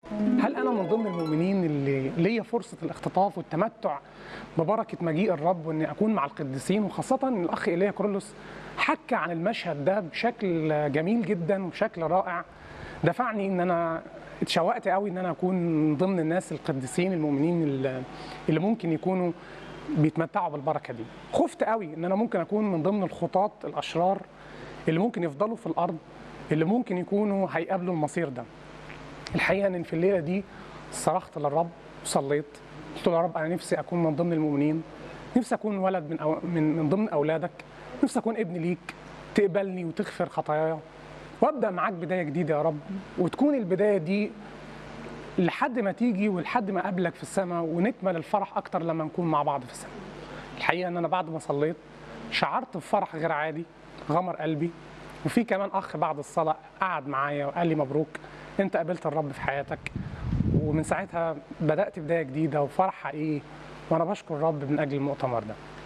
هل انا من ضمن المؤمنين اللي ليا فرصه الاختطاف والتمتع ببركه مجيء الرب واني اكون مع القديسين وخاصه ان الاخ ايليا كورولوس حكى عن المشهد ده بشكل جميل جدا وبشكل رائع دفعني ان انا اتشوقت قوي ان انا اكون من ضمن الناس القديسين المؤمنين اللي اللي ممكن يكونوا بيتمتعوا بالبركه دي خفت قوي ان انا ممكن اكون من ضمن الخطاة الاشرار اللي ممكن يفضلوا في الارض اللي ممكن يكونوا هيقابلوا المصير ده الحقيقه ان في الليله دي صرخت للرب وصليت قلت له يا رب انا نفسي اكون من ضمن المؤمنين نفسي اكون ولد من أو من من ضمن اولادك نفسي اكون ابن ليك تقبلني وتغفر خطاياي وابدا معاك بدايه جديده يا رب وتكون البدايه دي لحد ما تيجي ولحد ما اقابلك في السماء ونكمل الفرح اكتر لما نكون مع بعض في السماء الحقيقه ان انا بعد ما صليت شعرت بفرح غير عادي غمر قلبي وفي كمان اخ بعد الصلاه قعد معايا وقال لي مبروك انت قابلت الرب في حياتك ومن ساعتها بدات بدايه جديده وفرح حقيقي وانا بشكر الرب من اجل المؤتمر ده